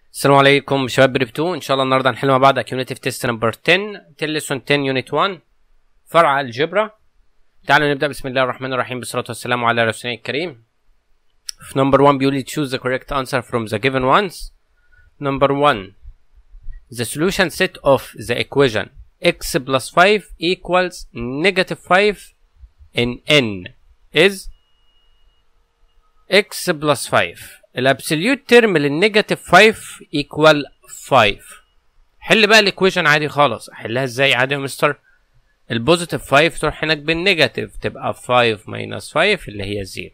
السلام عليكم شباب بريب 2 ان شاء الله النهارده هنحل مع بعض اكيوميتيف تيست نمبر 10 تيلسون 10 يونت 1 فرع الجبرا تعالوا نبدا بسم الله الرحمن الرحيم بالصلاه والسلام على رسولنا الكريم في نمبر 1 بيقول لي choose the correct answer from the given ones number 1 the solution set of the equation x plus 5 equals negative 5 in n is x plus 5 الابسوليوت ترم للنيجاتيف 5 ايكوال 5 حل بقى الايكويشن عادي خالص احلها ازاي عادي يا مستر البوزيتيف 5 تروح هناك بالنيجاتيف تبقى 5 ماينس 5 اللي هي 0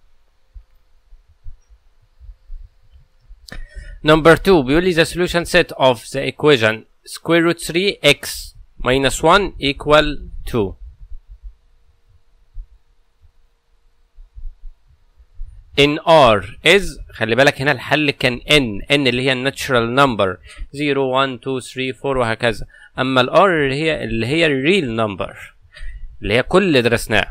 نمبر 2 بيقول لي the solution set of the equation square root 3x minus 1 equal 2 in r is خلي بالك هنا الحل كان n n اللي هي الناتشرال نمبر 0 1 2 3 4 وهكذا اما ال r اللي هي اللي هي الريل نمبر اللي هي كل اللي درسناه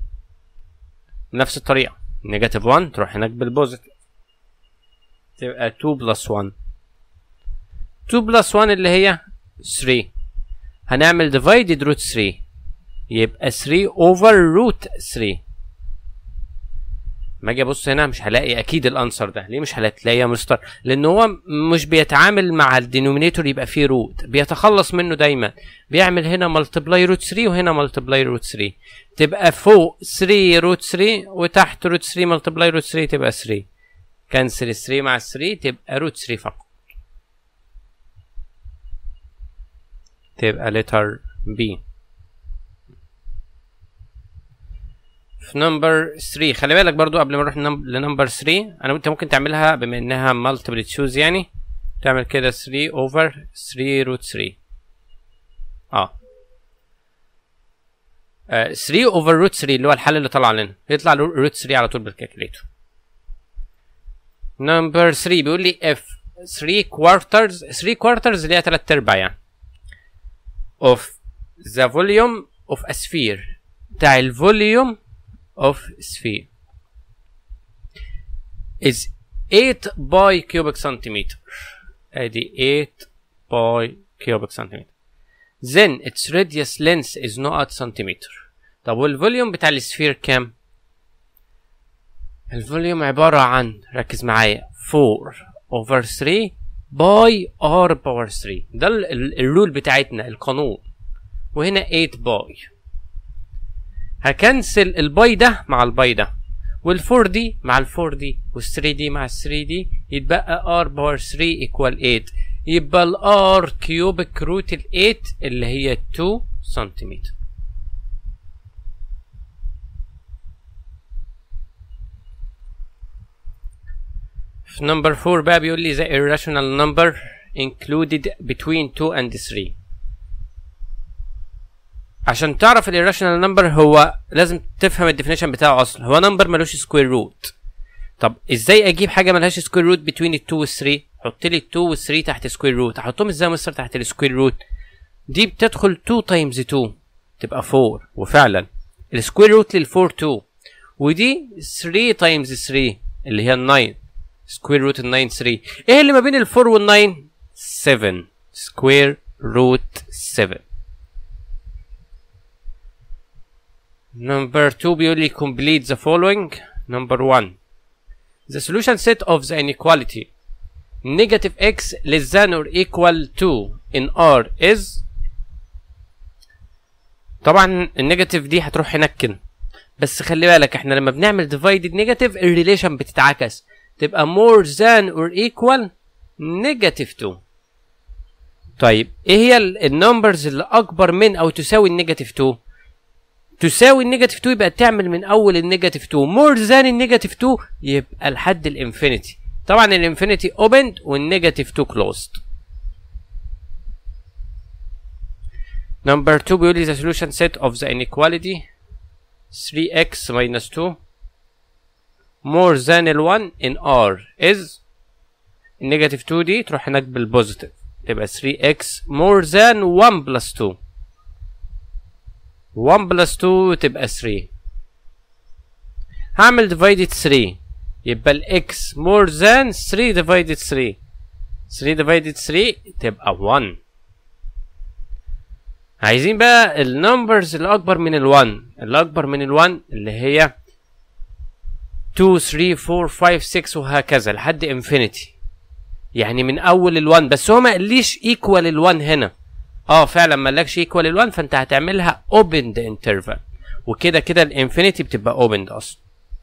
بنفس الطريقه نيجاتيف 1 تروح هناك بالبوزيتيف تبقى 2 بلس 1 2 بلس 1 اللي هي 3 هنعمل divided root 3 يبقى 3 over root 3 ما اجي ابص هنا مش هلاقي اكيد الانسر ده ليه مش هتلاقيه يا مستر لان هو مش بيتعامل مع الدينومينيتور يبقى فيه روت بيتخلص منه دايما بيعمل هنا ملتبلاي روت 3 وهنا ملتبلاي روت 3 تبقى فوق 3 روت 3 وتحت روت 3 ملتبلاي روت 3 تبقى 3 كنسل 3 مع 3 تبقى روت 3 فقط تبقى letter B في نمبر 3 خلي بالك برضو قبل ما نروح لنمبر 3 انا انت ممكن تعملها بما انها مالتيبل تشوز يعني تعمل كده 3 اوفر 3 روت 3 اه 3 اوفر روت 3 اللي هو الحل اللي طلع لنا يطلع روت 3 على طول بالكالكوليتور نمبر 3 بيقول لي اف 3 كوارترز 3 كوارترز اللي هي 3 ارباع يعني of the volume of a sphere بتاع الفوليوم of sphere is 8 by cubic centimeter ادي 8 by cubic centimeter then its radius length is not centimeter طب والفوليوم بتاع السفير كام الفوليوم عبارة عن ركز معايا 4 over 3 باي r باور 3 ده الرول بتاعتنا القانون وهنا 8 باي هكنسل الباي ده مع الباي ده وال4 دي مع ال4 دي وال3 دي مع ال3 دي يتبقى r باور 3 ايكوال 8 يبقى الار كيوبيك روت ال 8 اللي هي 2 سنتيمتر في نمبر 4 بقى بيقول لي the irrational number included between 2 and 3 عشان تعرف الirrational number هو لازم تفهم الديفينيشن بتاعه اصلا هو نمبر ملوش سكوير روت طب ازاي اجيب حاجه ملهاش سكوير روت بين ال 2 وال 3 حط لي ال 2 وال 3 تحت سكوير روت احطهم ازاي يا مستر تحت السكوير روت دي بتدخل 2 تايمز 2 تبقى 4 وفعلا السكوير روت لل 4 2 ودي 3 تايمز 3 اللي هي ال 9 سكوير روت ال 9 3 ايه اللي ما بين ال 4 وال 9 7 سكوير روت 7 Number 2 بيقول لي complete the following. Number 1 The solution set of the inequality negative x less than or equal to in R is طبعا النيجاتيف دي هتروح هناك كده بس خلي بالك احنا لما بنعمل divided negative الريليشن بتتعكس تبقى more than or equal negative 2 طيب ايه هي النمبرز اللي اكبر من او تساوي النيجاتيف 2 تساوي النيجاتيف 2 يبقى تعمل من اول النيجاتيف 2 مور ذان النيجاتيف 2 يبقى لحد الانفينيتي طبعا الانفينيتي اوبند والنيجاتيف 2 كلوزد نمبر 2 بيقول لي the solution set of the inequality 3x minus 2 more than ال 1 in r is النيجاتيف 2 دي تروح هناك بالبوزيتيف تبقى 3x more than 1 plus 2 1 بلس 2 تبقى 3 هعمل divided 3 يبقى ال x more than 3 divided 3 3 divided 3 تبقى 1 عايزين بقى النمبرز اللي اكبر من ال1 اللي اكبر من ال1 اللي هي 2 3 4 5 6 وهكذا لحد انفينيتي يعني من اول ال1 بس هو ما قاليش ايكوال ال1 هنا اه فعلا ما قالكش ايكوال ال1 فانت هتعملها اوبند انترفال وكده كده الانفينيتي بتبقى اوبند اصلا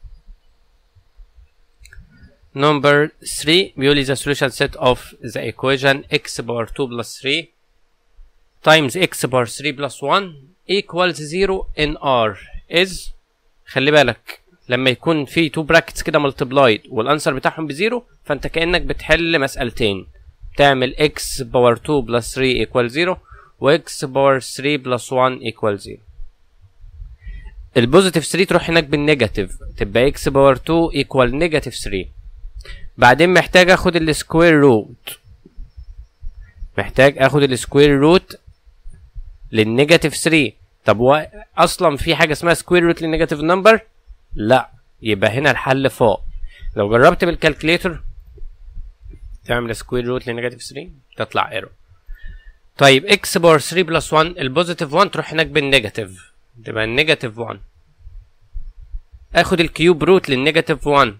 Number 3 بيقول لي the solution set of the equation x power 2 plus 3 times x power 3 plus 1 equals 0 in r is خلي بالك لما يكون في تو براكتس كده ملتبلايد والانسر بتاعهم بزيرو فانت كانك بتحل مسألتين تعمل x باور 2 بلس 3 ايكوال 0 و x باور 3 بلس 1 ايكوال 0 البوزيتيف 3 تروح هناك بالنيجاتيف تبقى x باور 2 ايكوال نيجاتيف 3 بعدين محتاج اخد السكوير روت محتاج اخد السكوير روت للنيجاتيف 3 طب هو اصلا في حاجه اسمها سكوير روت للنيجاتيف نمبر لا يبقى هنا الحل فوق لو جربت بالكالكليتر تعمل سكوير روت لنيجاتيف 3 تطلع ايرور طيب اكس باور 3 بلس 1 البوزيتيف 1 تروح هناك بالنيجاتيف تبقى النيجاتيف 1 اخد الكيوب روت للنيجاتيف 1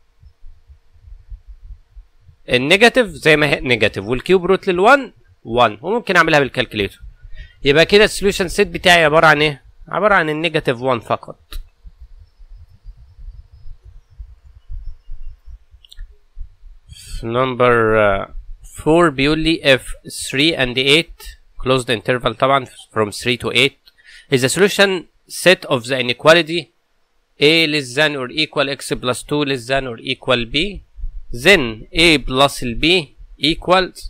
النيجاتيف زي ما هي نيجاتيف والكيوب روت لل1 1 وممكن اعملها بالكالكليتر يبقى كده السوليوشن سيت بتاعي عباره عن ايه عباره عن النيجاتيف 1 فقط number uh, 4 بيقول لي if 3 and 8 closed interval طبعا from 3 to 8 is a solution set of the inequality a less than or equal x plus 2 less than or equal b then a plus b equals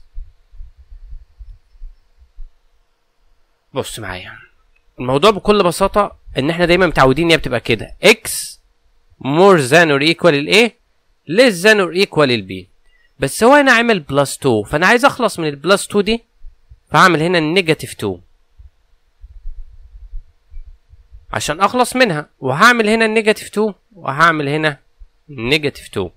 بص معايا الموضوع بكل بساطة ان احنا دايما متعودين هي بتبقى كده x more than or equal ال a less than or equal ال b بس هو هنا عامل بلس 2 فانا عايز اخلص من البلس 2 دي فهعمل هنا النيجاتيف 2 عشان اخلص منها وهعمل هنا النيجاتيف 2 وهعمل هنا نيجاتيف 2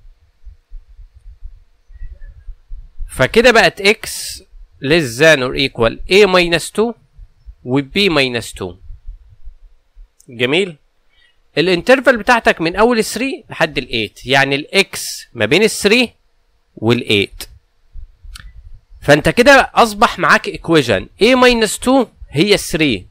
فكده بقت x less than or equal a minus 2 و b minus 2 جميل الانترفال بتاعتك من اول ال 3 لحد ال 8 يعني الاكس ما بين ال 3 وال 8 فانت كده اصبح معاك ايكويجن a minus 2 هي ال 3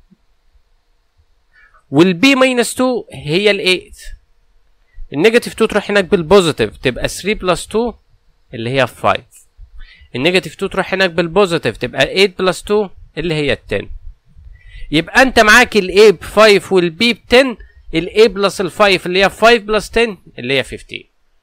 وال b minus 2 هي ال 8 النيجاتيف 2 تروح هناك بالبوزيتيف تبقى 3 بلس 2 اللي هي 5 النيجاتيف 2 تروح هناك بالبوزيتيف تبقى 8 بلس 2 اللي هي 10 يبقى انت معاك ال A ب 5 وال B ب 10 ال A بلس ال 5 اللي هي 5 بلس 10 اللي هي 15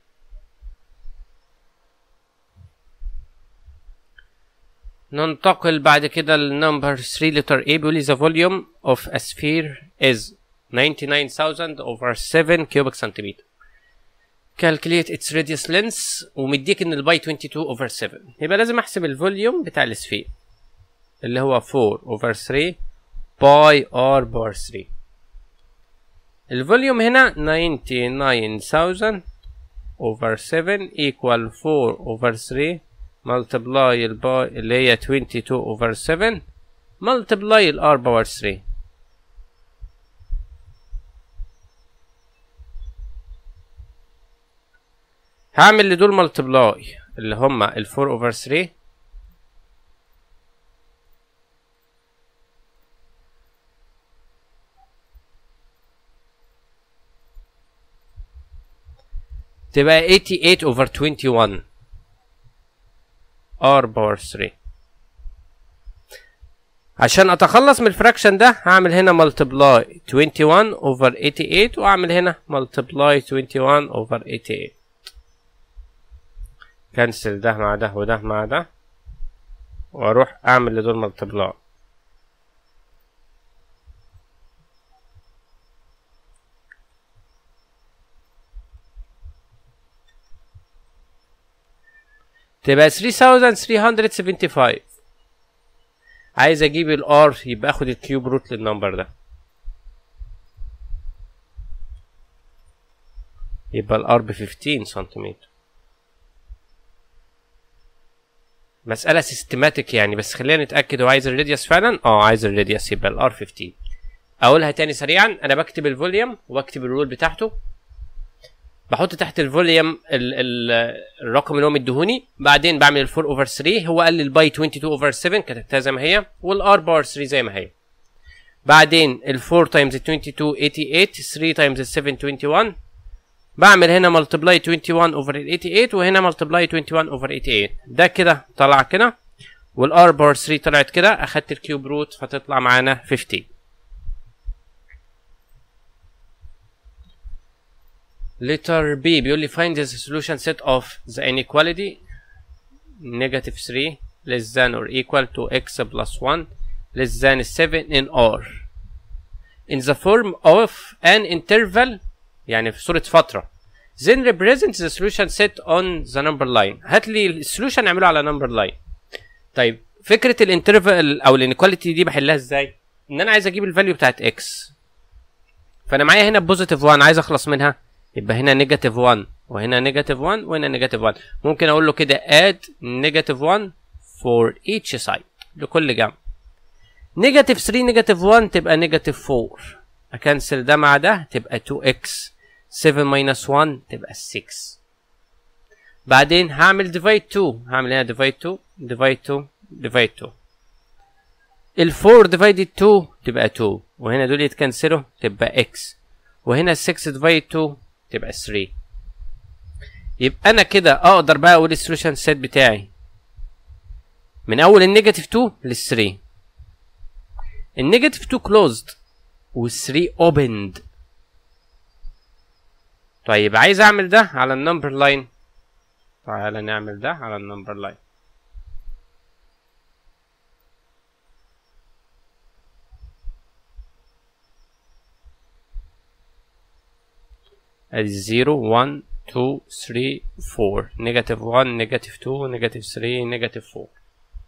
ننتقل بعد كده لنمبر 3 letter A بيقول لي the volume of a sphere is 99000 over 7 cubic centimeter calculate its radius length ومديك ان الباي 22 over 7 يبقى لازم احسب الفوليوم بتاع السفير اللي هو 4 over 3 باي ار بار 3 الفوليوم هنا 99000 over 7 equal 4 over 3 multiply الباي اللي هي 22 over 7 multiply الار باور 3 هعمل لدول ملتبلاي اللي هما ال 4 over 3 تبقى 88 over 21 r باور 3 عشان اتخلص من الفراكشن ده هعمل هنا multiply 21 over 88 واعمل هنا multiply 21 over 88 كنسل ده مع ده وده مع ده واروح اعمل لدول ملتبلاي تبقى 3375 عايز اجيب الار يبقى اخد الكيوب روت للنمبر ده يبقى الار ب 15 سنتيمتر مسألة سيستماتيك يعني بس خلينا نتأكد هو عايز الراديوس فعلا اه عايز الراديوس يبقى الار 15 اقولها تاني سريعا انا بكتب الفوليوم واكتب الرول بتاعته بحط تحت الفوليوم ال ال الرقم اللي هو مديهوني بعدين بعمل ال 4 اوفر 3 هو قال لي الباي 22 اوفر 7 كتبتها زي ما هي والار باور 3 زي ما هي بعدين ال 4 تايمز 22 88 3 تايمز 7 21 بعمل هنا ملتبلاي 21 اوفر 88 وهنا ملتبلاي 21 اوفر 88 ده كده طلع كده والار باور 3 طلعت كده اخدت الكيوب روت فتطلع معانا 15 letter B بيقول لي find the solution set of the inequality negative 3 less than or equal to x plus 1 less than 7 in R in the form of an interval يعني في صورة فترة then represent the solution set on the number line هات لي السولوشن اعمله على number line طيب فكرة الانترفال او الانيكواليتي دي بحلها ازاي ان انا عايز اجيب الفاليو بتاعت x فانا معايا هنا بوزيتيف 1 عايز اخلص منها يبقى هنا نيجاتيف 1 وهنا نيجاتيف 1 وهنا نيجاتيف 1 ممكن اقول له كده add نيجاتيف 1 for each side لكل جنب نيجاتيف 3 نيجاتيف 1 تبقى نيجاتيف 4 اكنسل ده مع ده تبقى 2x 7 minus 1 تبقى 6 بعدين هعمل divide 2 هعمل هنا divide 2 divide 2 divide 2 ال 4 divided 2 تبقى 2 وهنا دول يتكنسلوا تبقى x وهنا 6 divided 2 تبقى 3 يبقى انا كده اقدر بقى اقول السوليوشن سيت بتاعي من اول النيجاتيف 2 لل 3 النيجاتيف 2 كلوزد وال 3 اوبند طيب عايز اعمل ده على النمبر لاين تعالى نعمل ده على النمبر لاين ادي 0 1 2 3 4 نيجاتيف 1 نيجاتيف 2 نيجاتيف 3 نيجاتيف 4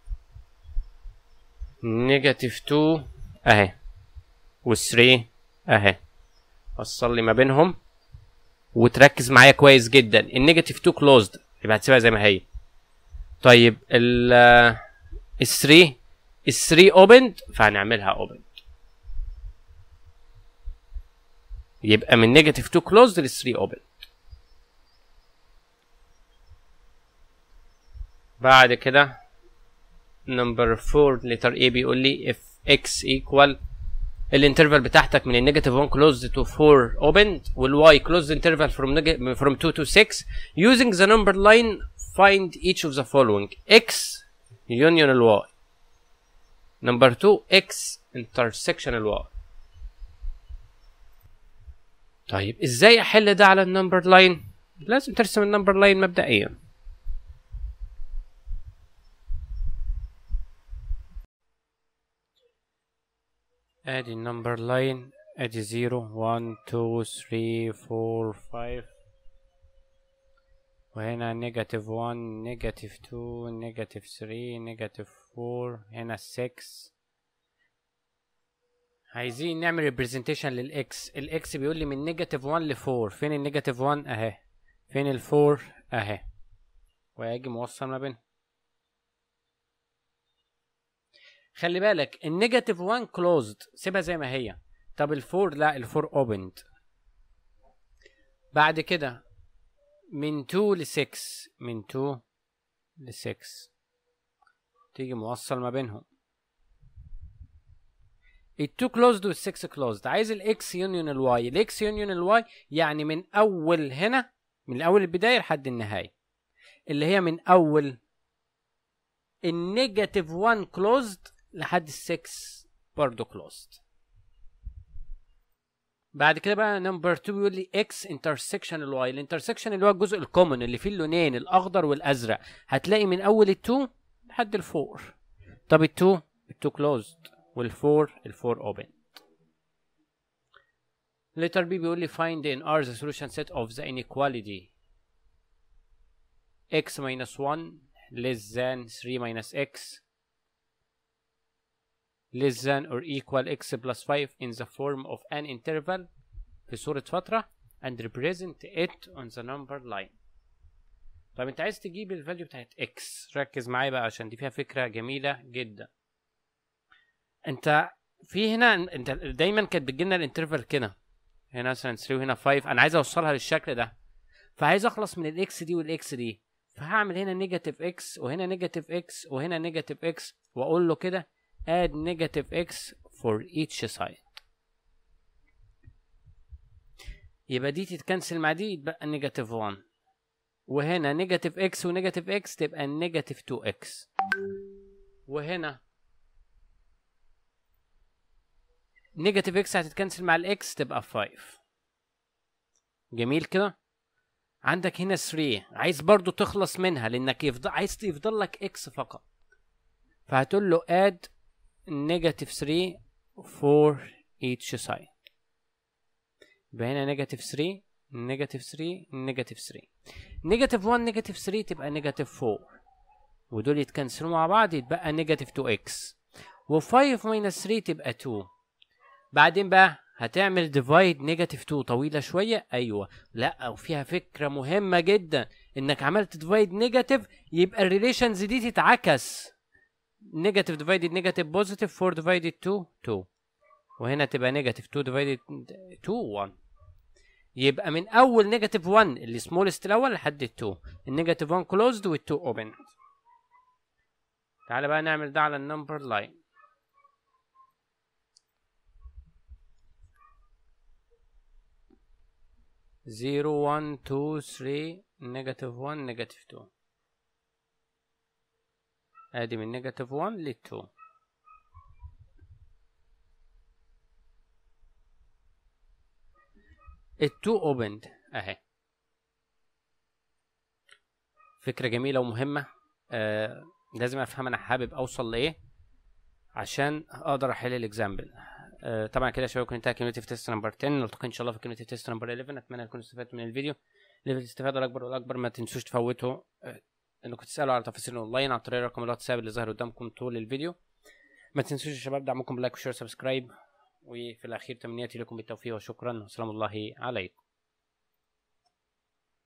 نيجاتيف 2 اهي وال3 اهي وصل لي ما بينهم وتركز معايا كويس جدا النيجاتيف 2 كلوزد يبقى هتسيبها زي ما هي طيب ال ال 3 ال 3 اوبند فهنعملها اوبند يبقى من نيجاتيف 2 كلوزد لل 3 اوبند بعد كده نمبر 4 لتر A بيقول لي if x equal الانترفال بتاعتك من النيجاتيف 1 closed to 4 opened والy closed interval from neg- from 2 to 6 using the number line find each of the following x union ال y number 2 x intersection ال y طيب ازاي احل ده على النمبر لاين لازم ترسم النمبر لاين مبدئيا ادي النمبر لاين ادي 0 1 2 3 4 5 وهنا نيجاتيف 1 نيجاتيف 2 نيجاتيف 3 نيجاتيف 4 هنا 6 عايزين نعمل ريبريزنتيشن للاكس الاكس بيقول لي من نيجاتيف 1 ل 4 فين النيجاتيف 1 اهي فين ال 4 اهي واجي موصل ما بينهم خلي بالك النيجاتيف 1 كلوزد سيبها زي ما هي طب ال 4 لا ال 4 اوبند بعد كده من 2 ل 6 من 2 ل 6 تيجي موصل ما بينهم ال 2 كلوزد وال 6 كلوزد عايز الاكس يونيون الواي الاكس يونيون الواي يعني من اول هنا من اول البدايه لحد النهايه اللي هي من اول النيجاتيف 1 كلوزد لحد ال 6 برضه كلوزد بعد كده بقى نمبر 2 بيقول لي اكس انترسكشن الواي الانترسكشن اللي هو الجزء الكومن اللي فيه اللونين الاخضر والازرق هتلاقي من اول ال2 لحد ال4 طب ال2 ال2 كلوزد وال4 ال4 اوبن letter B بيقول لي find in R the solution set of the inequality x minus 1 less than 3 minus x less than or equal x plus 5 in the form of an interval في صورة فترة and represent it on the number line طيب انت عايز تجيب الفاليو بتاعت اكس ركز معايا بقى عشان دي فيها فكره جميله جدا انت في هنا انت دايما كانت بتجيلنا الانترفال كده هنا مثلا 3 وهنا 5 انا عايز اوصلها للشكل ده فعايز اخلص من الاكس دي والاكس دي فهعمل هنا نيجاتيف اكس وهنا نيجاتيف اكس وهنا نيجاتيف اكس واقول له كده add negative x for each side يبقى دي تتكنسل مع دي يتبقى نيجاتيف 1 وهنا نيجاتيف اكس ونيجاتيف اكس تبقى نيجاتيف 2 اكس وهنا نيجاتيف اكس هتتكنسل مع الاكس تبقى 5 جميل كده عندك هنا 3 عايز برضو تخلص منها لانك يفضل عايز يفضل لك اكس فقط فهتقول له add negative 3 for each side يبقى هنا نيجاتيف 3 نيجاتيف 3 نيجاتيف 3 نيجاتيف 1 نيجاتيف 3 تبقى نيجاتيف 4 ودول يتكنسلوا مع بعض يتبقى نيجاتيف 2 اكس و5 ماينس 3 تبقى 2 بعدين بقى هتعمل ديفايد نيجاتيف 2 طويله شويه ايوه لا وفيها فكره مهمه جدا انك عملت ديفايد نيجاتيف يبقى الريليشنز دي تتعكس نيجاتيف ديفايدد نيجاتيف بوزيتيف 4 ديفايدد 2 2 وهنا تبقى نيجاتيف 2 ديفايدد 2 1 يبقى من اول نيجاتيف 1 اللي سمولست الاول لحد 2 النيجاتيف 1 كلوزد وال2 اوبن تعالى بقى نعمل ده على النمبر لاين زيرو 1 2 3 نيجاتيف 1 نيجاتيف 2 ادي من نيجاتيف 1 ل 2 ال 2 اوبند اهي فكرة جميلة ومهمة آه لازم افهم انا حابب اوصل لايه عشان اقدر احل الاكزامبل آه طبعا كده يا شباب كنت انتهى كلمتي في تيست نمبر 10 نلتقي ان شاء الله في كلمتي في تيست نمبر 11 اتمنى تكونوا استفدتوا من الفيديو ليفل الاستفادة الاكبر والاكبر ما تنسوش تفوتوا آه انكم تسالوا على تفاصيل اونلاين عن طريق رقم الواتساب اللي ظاهر قدامكم طول الفيديو ما تنسوش يا شباب دعمكم بلايك وشير سبسكرايب وفي الاخير تمنياتي لكم بالتوفيق وشكرا وسلام الله عليكم